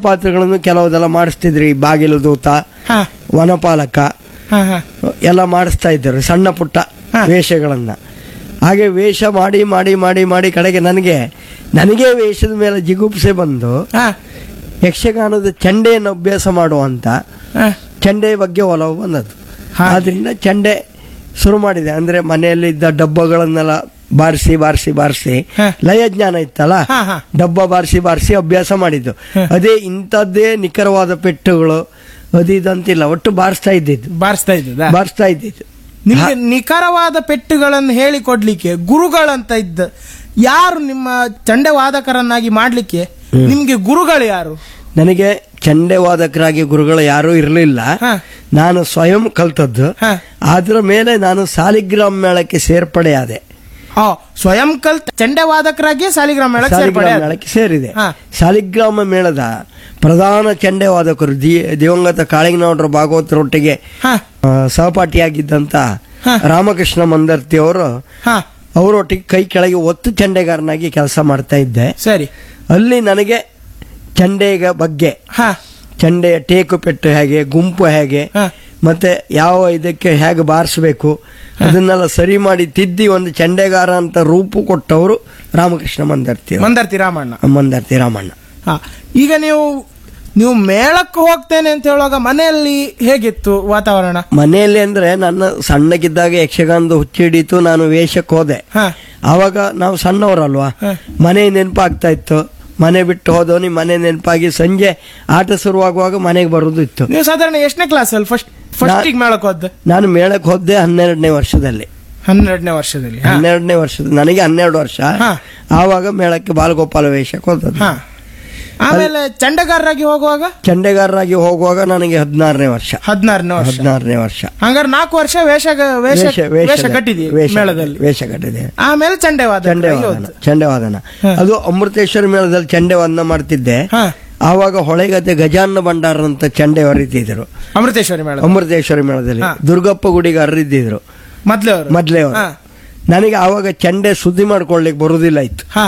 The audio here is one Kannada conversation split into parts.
ಪಾತ್ರಗಳನ್ನು ಕೆಲವುದೆಲ್ಲ ಮಾಡಿಸ್ತಿದ್ರಿ ಈ ಬಾಗಿಲು ದೂತ ಹಾ ವನಪಾಲಕ ಹಾ ಹಾ ಎಲ್ಲ ಮಾಡಿಸ್ತಾ ಇದ್ದರು ಸಣ್ಣ ಪುಟ್ಟ ಹಾ. ವೇಷಗಳನ್ನ ಹಾಗೆ ವೇಷ ಮಾಡಿ ಮಾಡಿ ಮಾಡಿ ಮಾಡಿ ಕಡೆಗೆ ನನಗೆ ನನಗೆ ವೇಷದ ಮೇಲೆ ಜಿಗುಪ್ಸೆ ಬಂದು ಹಾ ಯಕ್ಷಗಾನದ ಚಂಡೆಯನ್ನು ಅಭ್ಯಾಸ ಮಾಡುವಂತ ಹಾ ಚಂಡೆ ಬಗ್ಗೆ ಒಲವು ಬಂದದ್ದು ಹಾಗೆ. ಆದ್ರಿಂದ ಚಂಡೆ ಶುರು ಮಾಡಿದೆ ಅಂದ್ರೆ ಮನೆಯಲ್ಲಿದ್ದ ಡಬ್ಬಗಳನ್ನೆಲ್ಲ ಬಾರಿಸಿ ಬಾರಿಸಿ ಬಾರಿಸಿ ಹಾ. ಲಯಜ್ಞಾನ ಇತ್ತಲ್ಲ ಹಾ, ಹಾ. ಡಬ್ಬ ಬಾರಿಸಿ ಬಾರಿಸಿ ಅಭ್ಯಾಸ ಮಾಡಿದ್ದು ಹಾ. ಅದೇ ಇಂಥದ್ದೇ ನಿಖರವಾದ ಪೆಟ್ಟುಗಳು ಅದು ಇದಂತಿಲ್ಲ ಒಟ್ಟು ಬಾರಿಸ್ತಾ ಇದ್ದಿದ್ದು ಬಾರಿಸ್ತಾ ಇದ್ದದ ಬಾರಿಸ್ತಾ ಇದ್ದಿದ್ದು ನಿಮ್ಗೆ ನಿಖರವಾದ ಪೆಟ್ಟುಗಳನ್ನು ಹೇಳಿಕೊಡ್ಲಿಕ್ಕೆ ಗುರುಗಳಂತ ಇದ್ದ ಯಾರು ನಿಮ್ಮ ಚಂಡೆ ವಾದಕರನ್ನಾಗಿ ಮಾಡ್ಲಿಕ್ಕೆ ನಿಮ್ಗೆ ಗುರುಗಳು ಯಾರು ನನಗೆ ಚಂಡೆ ವಾದಕರಾಗಿ ಗುರುಗಳು ಯಾರೂ ಇರಲಿಲ್ಲ ಹಾ. ನಾನು ಸ್ವಯಂ ಕಲ್ತದ್ದು ಹಾ. ಅದರ ಮೇಲೆ ನಾನು ಸಾಲಿಗ್ರಾಮ್ ಮೇಳಕ್ಕೆ ಸೇರ್ಪಡೆಯಾದೆ ಆ, ಸ್ವಯಂ ಕಲ್ ಚಂಡೆ ವಾದಕರಾಗಿ ಸಾಲಿಗ್ರಾಮ ಮೇಳಕ್ಕೆ ಸೇರ್ಪಡೆ ಸಾಲಿಗ್ರಾಮ ಆದ್ರು. ಮೇಳಕ್ಕೆ ಸೇರಿದೆ ಹಾ. ಸಾಲಿಗ್ರಾಮ ಮೇಳದ ಪ್ರಧಾನ ಚಂಡೆ ವಾದಕರು ದಿ- ದಿವಂಗತ ಕಾಳಿಂಗನೌಡರ ಭಾಗವತರೊಟ್ಟಿಗೆ ಹಾ ಆ, ಸಹಪಾಠಿಯಾಗಿದ್ದಂತ ಹಾ. ರಾಮಕೃಷ್ಣ ಮಂದರ್ತಿ ಅವರು ಹಾ ಅವರೊಟ್ಟಿಗೆ ಕೈ ಕೆಳಗೆ ಒತ್ತು ಚಂಡೆಗಾರನಾಗಿ ಕೆಲಸ ಮಾಡ್ತಾ ಇದ್ದೆ ಸರಿ ಅಲ್ಲಿ ನನಗೆ ಚಂಡೆಗ ಬಗ್ಗೆ ಹಾ ಚಂಡೆಯ ಟೇಕು ಪೆಟ್ಟು ಹೇಗೆ ಗುಂಪು ಹೇಗೆ ಹಾ. ಮತ್ತೆ ಯಾವ ಇದಕ್ಕೆ ಹೇಗೆ ಬಾರಿಸಬೇಕು ಅದನ್ನೆಲ್ಲ ಸರಿ ಮಾಡಿ ತಿದ್ದಿ ಒಂದು ಚಂಡೆಗಾರ ಅಂತ ರೂಪು ಕೊಟ್ಟವರು ರಾಮಕೃಷ್ಣ ಮಂದರ್ತಿ ಅವರು. ಮಂದರ್ತಿ ರಾಮಣ್ಣ ಮಂದರ್ತಿ ರಾಮಣ್ಣ ಹಾ ಈಗ ನೀವು ನೀವು ಮೇಳಕ್ಕೆ ಹೋಗ್ತೇನೆ ಅಂತ ಹೇಳುವಾಗ ಮನೆಯಲ್ಲಿ ಹೇಗಿತ್ತು ವಾತಾವರಣ ಮನೆಯಲ್ಲಿ ಅಂದ್ರೆ ನನ್ನ ಸಣ್ಣಗಿದ್ದಾಗ ಯಕ್ಷಗಾನದ ಹುಚ್ಚಿ ಹಿಡಿತು ನಾನು ವೇಷಕ್ಕೆ ಹೋದೆ ಹಾ ಆವಾಗ ನಾವು ಸಣ್ಣವರಲ್ವಾ ಹ. ಮನೆ ನೆನಪಾಗ್ತಾ ಇತ್ತು ಮನೆ ಬಿಟ್ಟು ಹೋದವನಿ ಮನೆ ನೆನಪಾಗಿ ಸಂಜೆ ಆಟ ಶುರುವಾಗುವಾಗ ಮನೆಗೆ ಬರೋದು ಇತ್ತು ನೀವು ಸಾಧಾರಣ ಎಷ್ಟನೇ ಕ್ಲಾಸ್ ಅಲ್ಲಿ ಫಸ್ಟ್ ಫಸ್ಟಿಗೆ ಮೇಳಕ್ಕೆ ಹೋದ ನಾನು ಮೇಳಕ್ಕೆ ಹೋದೆ ಹನ್ನೆರಡನೇ ವರ್ಷದಲ್ಲಿ ಹನ್ನೆರಡನೇ ವರ್ಷದಲ್ಲಿ ಹಾ. ಹನ್ನೆರಡನೇ ವರ್ಷದ ನನಗೆ ಹನ್ನೆರಡು ವರ್ಷ ಹ. ಆವಾಗ ಮೇಳಕ್ಕೆ ಬಾಲಗೋಪಾಲ ವೇಷಕ್ಕೆ ಹೋದದ್ದು ಹಾ ಆಮೇಲೆ ಚಂಡಗಾರರಾಗಿ ಹೋಗುವಾಗ ಚಂಡೆಗಾರರಾಗಿ ಹೋಗುವಾಗ ನನಗೆ ಹದಿನಾರನೇ ವರ್ಷ ಹದಿನಾರನೇ ವರ್ಷ ಹದಿನಾರನೇ ವರ್ಷ ಹಂಗಾರೆ ನಾಲ್ಕು ವರ್ಷ ವೇಷ ವೇಷ ವೇಷ- ವೇಷ ವೇಷದ- ಕಟ್ಟಿದೀವಿ ವೇಷ- ಮೇಳದಲ್ಲಿ ವೇಷ ಕಟ್ಟಿದೆ ಆಮೇಲೆ ಚಂಡೆವಾದ ಚಂಡೆವಾದನ ಚಂಡೆವಾದನ ಹ. ಅದು ಅಮೃತೇಶ್ವರ ಮೇಳದಲ್ಲಿ ಚಂಡೆವಾದನ ಮಾಡ್ತಿದ್ದೆ ಹಾ ಆವಾಗ ಹೊಳೆಗದ್ದೆ ಗಜಾನ್ನ ಭಂಡಾರ ಅಂತ ಚಂಡೆ ಹೊರಿತಿದ್ರು ಅಮೃತೇಶ್ವರಿ ಮೇಳ ಅಮೃತೇಶ್ವರಿ ಮೇಳದಲ್ಲಿ ಹ. ದುರ್ಗಪ್ಪ ಗುಡಿಗಾರರು ಇದ್ದಿದ್ರು ಮೊದ್ಲೇ ಅವರು ಮೊದ್ಲೇ ಅವರು ಹಾ. ನನಗೆ ಆವಾಗ ಚಂಡೆ ಸುದ್ದಿ ಮಾಡ್ಕೊಳ್ಲಿಕ್ಕೆ ಬರುದಿಲ್ಲ ಇತ್ತು ಹಾ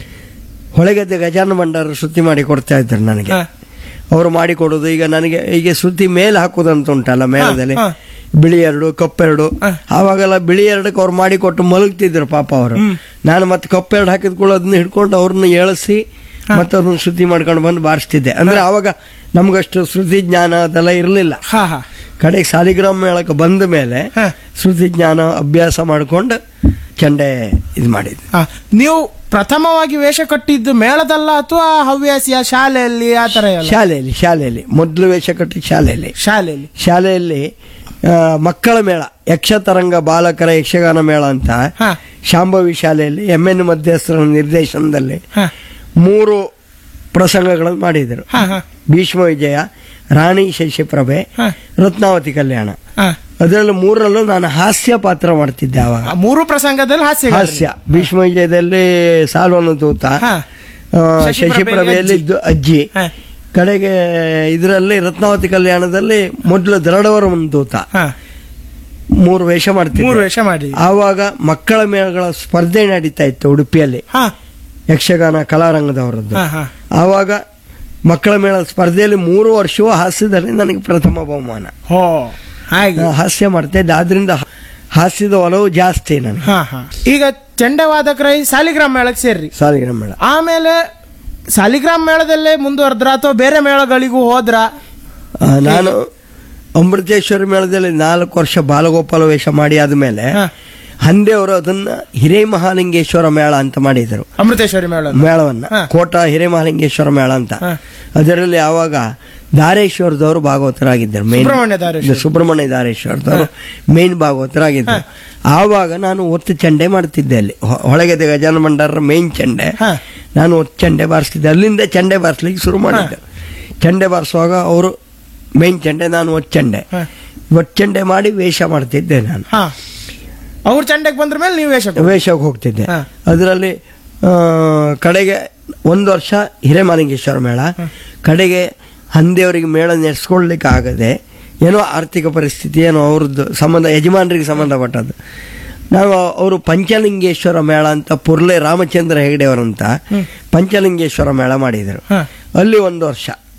ಹೊಳೆಗದ್ದೆ ಗಜಾನ್ನ ಭಂಡಾರ ಸುದ್ದಿ ಮಾಡಿ ಕೊಡ್ತಾ ಇದ್ರು ನನಗೆ ಹಾ. ಅವರು ಮಾಡಿಕೊಡೋದು ಈಗ ನನಗೆ ಈಗ ಸುದ್ದಿ ಮೇಲೆ ಹಾಕುದಂತ ಉಂಟಲ್ಲ ಮೇಳದಲ್ಲಿ ಹಾ. ಬಿಳಿ ಎರಡು ಕಪ್ಪೆರಡು ಹಾ. ಆವಾಗೆಲ್ಲ ಬಿಳಿ ಎರಡಕ್ಕೆ ಅವ್ರು ಮಾಡಿಕೊಟ್ಟು ಮಲಗ್ತಿದ್ರು ಪಾಪ ಅವರು ಹ್ಮ್. ನಾನು ಮತ್ತೆ ಕಪ್ಪೆರಡು ಹಾಕಿದ್ಕೊಳ್ಳೋ ಅದನ್ನ ಹಿಡ್ಕೊಂಡು ಅವ್ರನ್ನ ಏಳಿಸಿ ಮತ್ತೆ ಅದನ್ನ ಶುದ್ಧಿ ಮಾಡ್ಕೊಂಡು ಬಂದು ಬಾರಿಸ್ತಿದ್ದೆ ಅಂದ್ರೆ ಆವಾಗ ನಮ್ಗಷ್ಟು ಶ್ರುತಿ ಜ್ಞಾನ ಅದೆಲ್ಲ ಇರಲಿಲ್ಲ ಹಾ ಹಾ ಕಡೆಗೆ ಸಾಲಿಗ್ರಾಮ ಮೇಳಕ್ಕೆ ಬಂದ ಮೇಲೆ ಹಾ. ಶ್ರುತಿ ಜ್ಞಾನ ಅಭ್ಯಾಸ ಮಾಡ್ಕೊಂಡು ಚಂಡೆ ಇದು ಮಾಡಿದ್ದೆ ಹಾ. ನೀವು ಪ್ರಥಮವಾಗಿ ವೇಷ ಕಟ್ಟಿದ್ದು ಮೇಳದಲ್ಲ ಅಥವಾ ಹವ್ಯಾಸಿಯ ಶಾಲೆಯಲ್ಲಿ ಆ ತರ ಎಲ್ಲ ಶಾಲೆಯಲ್ಲಿ ಶಾಲೆಯಲ್ಲಿ ಮೊದಲು ವೇಷ ಕಟ್ಟಿ ಶಾಲೆಯಲ್ಲಿ ಶಾಲೆಯಲ್ಲಿ ಶಾಲೆಯಲ್ಲಿ ಆ, ಮಕ್ಕಳ ಮೇಳ ಯಕ್ಷತರಂಗ ಬಾಲಕರ ಯಕ್ಷಗಾನ ಮೇಳ ಅಂತ ಹಾ. ಶಾಂಭವಿ ಶಾಲೆಯಲ್ಲಿ ಎಂ ಎನ್ ಮಧ್ಯಸ್ಥರ ನಿರ್ದೇಶನದಲ್ಲಿ ಹಾ ಮೂರು ಪ್ರಸಂಗಗಳನ್ನು ಮಾಡಿದರು ಹಾ ಹಾ ಭೀಷ್ಮ ವಿಜಯ ರಾಣಿ ಶಶಿಪ್ರಭೆ ಹಾ. ರತ್ನಾವತಿ ಕಲ್ಯಾಣ ಹಾ. ಅದರಲ್ಲಿ ಮೂರರಲ್ಲೂ ನಾನು ಹಾಸ್ಯ ಪಾತ್ರ ಮಾಡ್ತಿದ್ದೆ ಆವಾಗ ಆ ಮೂರು ಪ್ರಸಂಗದಲ್ಲಿ ಹಾಸ್ಯ ಹಾಸ್ಯ ಭೀಷ್ಮ ವಿಜಯದಲ್ಲಿ ಸಾಲ್ವನ ದೂತ ಹಾ. ಆ, ಶಶಿಪ್ರಭೆಯಲ್ಲಿ ಶಶಿಪ್ರಭೆಯಲ್ಲಿ ಅಜ್ಜಿ. ದು- ಅಜ್ಜಿ ಹಾ. ಕಡೆಗೆ ಇದರಲ್ಲಿ ರತ್ನಾವತಿ ಕಲ್ಯಾಣದಲ್ಲಿ ಮೊದಲು ದರಡವರ ಒಂದು ದೂತ ಹಾ. ಮೂರು ವೇಷ ಮಾಡ್ತಿದ್ದೆ ಮೂರು ವೇಷ ಮಾಡಿ ಆವಾಗ ಮಕ್ಕಳ ಮೇಳಗಳ ಸ್ಪರ್ಧೆ ನಡೀತಾ ಇತ್ತು ಉಡುಪಿಯಲ್ಲಿ ಹಾ ಯಕ್ಷಗಾನ ಕಲಾರಂಗದವರದ್ದು ಹಾ ಹಾ ಆವಾಗ ಮಕ್ಕಳ ಮೇಳ ಸ್ಪರ್ಧೆಯಲ್ಲಿ ಮೂರು ವರ್ಷವೂ ಹಾಸ್ಯದಲ್ಲಿ ನನಗೆ ಪ್ರಥಮ ಬಹುಮಾನ ಹೋ ಹಾಗೆ ನಾನು ಹಾಸ್ಯ ಮಾಡ್ತಾ ಇದ್ದೆ ಆದ್ರಿಂದ ಹಾಸ್ಯದ ಒಲವು ಜಾಸ್ತಿ ನನಗೆ ಹಾ ಹಾ ಈಗ ಚಂಡವಾದಕರೈ ಸಾಲಿಗ್ರಾಮ ಮೇಳಕ್ಕೆ ಸೇರ್ರಿ ಸಾಲಿಗ್ರಾಮ ಮೇಳ ಆಮೇಲೆ ಸಾಲಿಗ್ರಾಮ ಮೇಳದಲ್ಲೇ ಮುಂದುವರೆದ್ರ ಅಥವಾ ಬೇರೆ ಮೇಳಗಳಿಗೂ ಹೋದ್ರ ಆ, ನಾನು ಅಮೃತೇಶ್ವರ ಮೇಳದಲ್ಲಿ ನಾಲ್ಕು ವರ್ಷ ಬಾಲಗೋಪಾಲ ವೇಷ ಮಾಡಿ ಆದ್ಮೇಲೆ ಹಾ. ಹಂದೆಯವರು ಅದನ್ನ ಹಿರೇಮಹಾಲಿಂಗೇಶ್ವರ ಮೇಳ ಅಂತ ಮಾಡಿದರು ಅಮೃತೇಶ್ವರಿ ಮೇಳ ಮೇಳವನ್ನ ಹಾ. ಕೋಟ ಹಿರೇಮಹಾಲಿಂಗೇಶ್ವರ ಮೇಳ ಅಂತ ಹಾ. ಅದರಲ್ಲಿ ಆವಾಗ ದಾರೇಶ್ವರದವರು ಭಾಗವತರಾಗಿದ್ದರು ಮೇನ್ ಸುಬ್ರಹ್ಮಣ್ಯ ದಾರೇಶ್ವರ. ಸುಬ್ರಹ್ಮಣ್ಯ ದಾರೇಶ್ವರದವರು ಮೇನ್ ಭಾಗವತರಾಗಿದ್ದರು ಆವಾಗ ನಾನು ಒತ್ತು ಚಂಡೆ ಮಾಡ್ತಿದ್ದೆ ಅಲ್ಲಿ ಹೊ- ಹೊಳಗೆದೆ ಗಜಾನ ಭಂಡಾರರ ಮೇನ್ ಚಂಡೆ ಹಾ. ನಾನು ಒತ್ತು ಚಂಡೆ ಬಾರಿಸ್ತಿದ್ದೆ ಅಲ್ಲಿಂದ ಚಂಡೆ ಬಾರಿಸ್ಲಿಕ್ಕೆ ಶುರು ಮಾಡಿದ್ದೆ ಚಂಡೆ ಬಾರಿಸುವಾಗ ಅವರು ಮೇನ್ ಚಂಡೆ ನಾನು ಒತ್ತು ಚಂಡೆ ಹಾ. ಒತ್ತು ಚಂಡೆ ಮಾಡಿ ವೇಷ ಮಾಡ್ತಿದ್ದೆ ನಾನು ಹಾ ಅವ್ರ ಚಂಡಕ್ಕೆ ಬಂದ್ರ ಮೇಲೆ ನೀವು ವೇಷ ಕೊಡಿ. ವೇಷಕ್ಕೆ ಹೋಗ್ತಿದ್ದೆ ಹಾ. ಅದರಲ್ಲಿ ಆ, ಕಡೆಗೆ ಒಂದು ವರ್ಷ ಹಿರೇಮಾಲಿಂಗೇಶ್ವರ ಮೇಳ ಕಡೆಗೆ ಹಂದಿಯವರಿಗೆ ಮೇಳ ನಡೆಸ್ಕೊಳ್ಲಿಕ್ಕೆ ಆಗದೆ ಏನೋ ಆರ್ಥಿಕ ಪರಿಸ್ಥಿತಿ ಏನೋ ಅವ್ರದ್ದು ಸಂಬಂಧ ಯಜಮಾನರಿಗೆ ಸಂಬಂಧಪಟ್ಟದ್ದು ನಾವು ಅವರು ಪಂಚಲಿಂಗೇಶ್ವರ ಮೇಳ ಅಂತ ಪುರ್ಲೆ ರಾಮಚಂದ್ರ ಹೆಗಡೆ ಅವರಂತ ಪಂಚಲಿಂಗೇಶ್ವರ ಮೇಳ ಮಾಡಿದರು ಹಾ. ಅಲ್ಲಿ ಒಂದು ವರ್ಷ